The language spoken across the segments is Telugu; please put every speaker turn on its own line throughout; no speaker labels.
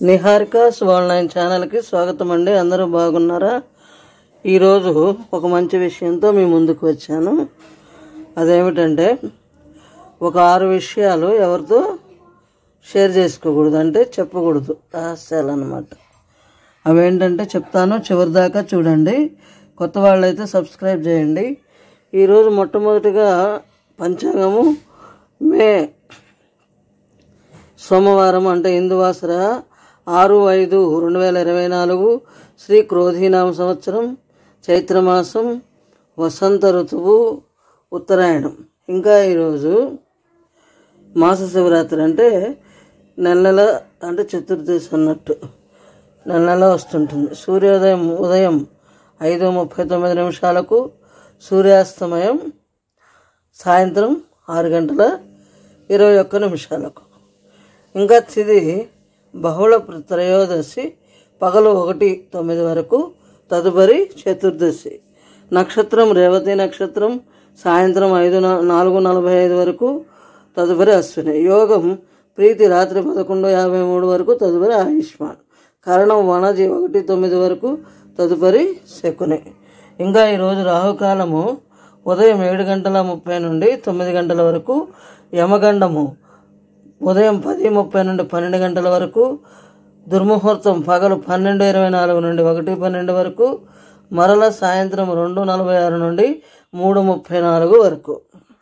నిహారికాస్ వాళ్ళ నైన్ ఛానల్కి స్వాగతం అండి అందరూ బాగున్నారా ఈరోజు ఒక మంచి విషయంతో మీ ముందుకు వచ్చాను అదేమిటంటే ఒక ఆరు విషయాలు ఎవరితో షేర్ చేసుకోకూడదు అంటే చెప్పకూడదు రహస్యాలు అన్నమాట అవేంటంటే చెప్తాను చివరి దాకా చూడండి కొత్త వాళ్ళైతే సబ్స్క్రైబ్ చేయండి ఈరోజు మొట్టమొదటిగా పంచాంగము మే సోమవారం అంటే ఇందువాసర ఆరు ఐదు రెండు వేల ఇరవై నాలుగు శ్రీ క్రోధీనామ సంవత్సరం చైత్రమాసం వసంత ఋతువు ఉత్తరాయణం ఇంకా ఈరోజు మాస శివరాత్రి అంటే నెల నెల అంటే చతుర్దశి అన్నట్టు నెల నెల వస్తుంటుంది సూర్యోదయం ఉదయం ఐదు ముప్పై తొమ్మిది నిమిషాలకు సూర్యాస్తమయం సాయంత్రం ఆరు గంటల ఇరవై ఒక్క నిమిషాలకు ఇంకా తిది బహుళ త్రయోదశి పగలు ఒకటి తొమ్మిది వరకు తదుపరి చతుర్దశి నక్షత్రం రేవతి నక్షత్రం సాయంత్రం ఐదు నా- నాలుగు నలభై ఐదు వరకు తదుపరి అశ్విని యోగం ప్రీతి రాత్రి పదకొండు యాభై మూడు వరకు తదుపరి ఆయుష్మాన్ కరణం వనజి ఒకటి తొమ్మిది వరకు తదుపరి శకుని ఇంకా ఈరోజు రాహుకాలము ఉదయం ఏడు గంటల ముప్పై నుండి తొమ్మిది గంటల వరకు యమగండము ఉదయం పది ముప్పై నుండి పన్నెండు గంటల వరకు దుర్ముహూర్తం పగలు పన్నెండు ఇరవై నాలుగు నుండి ఒకటి పన్నెండు వరకు మరల సాయంత్రం రెండు నలభై ఆరు నుండి మూడు ముప్పై నాలుగు వరకు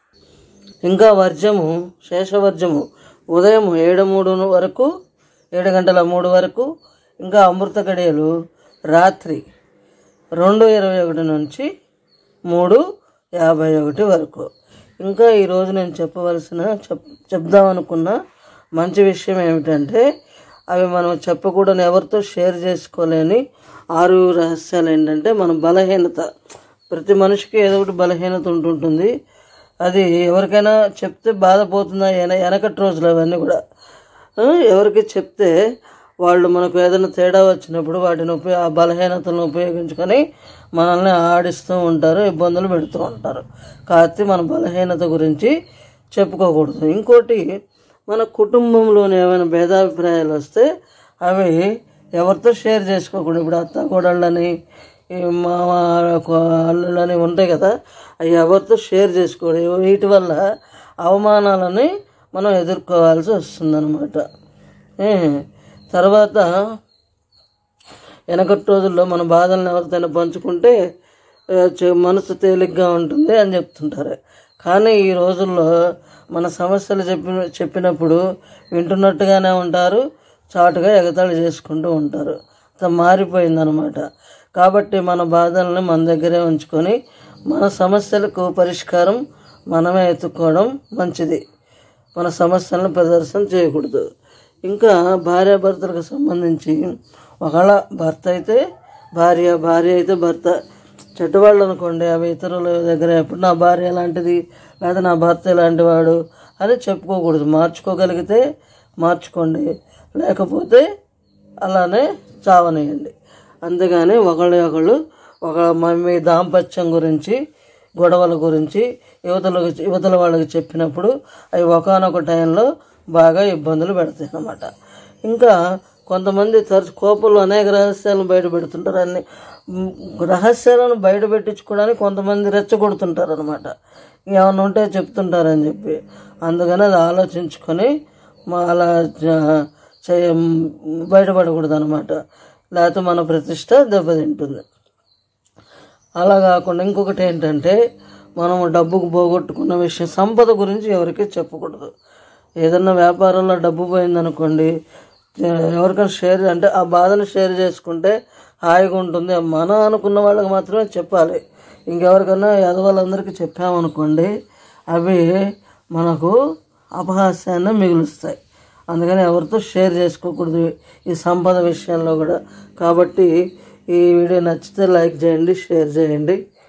ఇంకా వర్జము శేషవర్జము ఉదయం ఏడు మూడు వరకు ఏడు గంటల మూడు వరకు ఇంకా అమృత గడియలు రాత్రి రెండు ఇరవై ఒకటి నుంచి మూడు యాభై ఒకటి వరకు ఇంకా ఈరోజు నేను చెప్పవలసిన చెప్ చెప్దామనుకున్న మంచి విషయం ఏమిటంటే అవి మనం చెప్పకూడని ఎవరితో షేర్ చేసుకోలేని ఆరు రహస్యాలు ఏంటంటే మన బలహీనత ప్రతి మనిషికి ఏదో ఒకటి బలహీనత ఉంటుంటుంది అది ఎవరికైనా చెప్తే బాధపోతుందా వెన వెనకటి రోజులు అవన్నీ కూడా ఆ, ఎవరికి చెప్తే వాళ్ళు మనకు ఏదైనా తేడా వచ్చినప్పుడు వాటిని ఉపయోగ ఆ బలహీనతలను ఉపయోగించుకొని మనల్ని ఆడిస్తూ ఉంటారు ఇబ్బందులు పెడుతూ ఉంటారు కాకపోతే మన బలహీనత గురించి చెప్పుకోకూడదు ఇంకోటి మన కుటుంబంలోని ఏమైనా భేదాభిప్రాయాలు వస్తే అవి ఎవరితో షేర్ చేసుకోకూడదు ఇప్పుడు అత్త కోడళ్ళని ఈ మామ అల్లులని ఉంటాయి కదా అవి ఎవరితో షేర్ చేసుకోకూడదు వీటి వల్ల అవమానాలని మనం ఎదుర్కోవాల్సి వస్తుందన్నమాట ఏ, తర్వాత వెనకటి రోజుల్లో మన బాధలను ఎవరితోనైనా పంచుకుంటే ఆ, చ- మనసు తేలిగ్గా ఉంటుంది అని చెప్తుంటారు కానీ ఈ రోజుల్లో మన సమస్యలు చెప్పిన చెప్పినప్పుడు వింటున్నట్టుగానే ఉంటారు చాటుగా ఎగతాళి చేసుకుంటూ ఉంటారు అంత మారిపోయిందనమాట కాబట్టి మన బాధల్ని మన దగ్గరే ఉంచుకొని మన సమస్యలకు పరిష్కారం మనమే ఎత్తుక్కోవడం మంచిది మన సమస్యలను ప్రదర్శన చేయకూడదు ఇంకా భార్యాభర్తలకు సంబంధించి ఒకవేళ భర్త అయితే భార్య భార్య అయితే భర్త చెడ్డవాళ్ళు అనుకోండి అవి ఇతరుల దగ్గర ఎప్పుడు నా భార్య లాంటిది లేదా నా భర్త ఇలాంటి వాడు అని చెప్పుకోకూడదు మార్చుకోగలిగితే మార్చుకోండి లేకపోతే అలానే చావనేయండి అంతేగాని ఒకళ్ళు ఒకళ్ళు ఒక మ- మీ దాంపత్యం గురించి గొడవల గురించి యువతలకు యువతల వాళ్ళకి చెప్పినప్పుడు అవి ఒకనొక టైంలో బాగా ఇబ్బందులు పెడతాయి అన్నమాట ఇంకా కొంతమంది తరచు కోపంలో అనేక రహస్యాలను బయట పెడుతుంటారు అన్ని మ్, రహస్యాలను బయట పెట్టించుకోవడానికి కొంతమంది రెచ్చగొడుతుంటారు అనమాట ఏమన్నా ఉంటే చెప్తుంటారని చెప్పి అందుకని అది ఆలోచించుకొని మా అలా జ- చేయ బయటపడకూడదు అనమాట లేకపోతే మన ప్రతిష్ట దెబ్బతింటుంది అలా కాకుండా ఇంకొకటి ఏంటంటే మనము డబ్బుకు పోగొట్టుకున్న విషయం సంపద గురించి ఎవరికి చెప్పకూడదు ఏదన్నా వ్యాపారంలో డబ్బు పోయిందనుకోండి ఎవరికైనా షేర్ అంటే ఆ బాధను షేర్ చేసుకుంటే హాయిగా ఉంటుంది మనం అనుకున్న వాళ్ళకి మాత్రమే చెప్పాలి ఇంకెవరికైనా ఎదవాళ్ళందరికీ చెప్పామనుకోండి అవి మనకు అపహాస్యాన్ని మిగులుస్తాయి అందుకని ఎవరితో షేర్ చేసుకోకూడదు ఈ సంపద విషయంలో కూడా కాబట్టి ఈ వీడియో నచ్చితే లైక్ చేయండి షేర్ చేయండి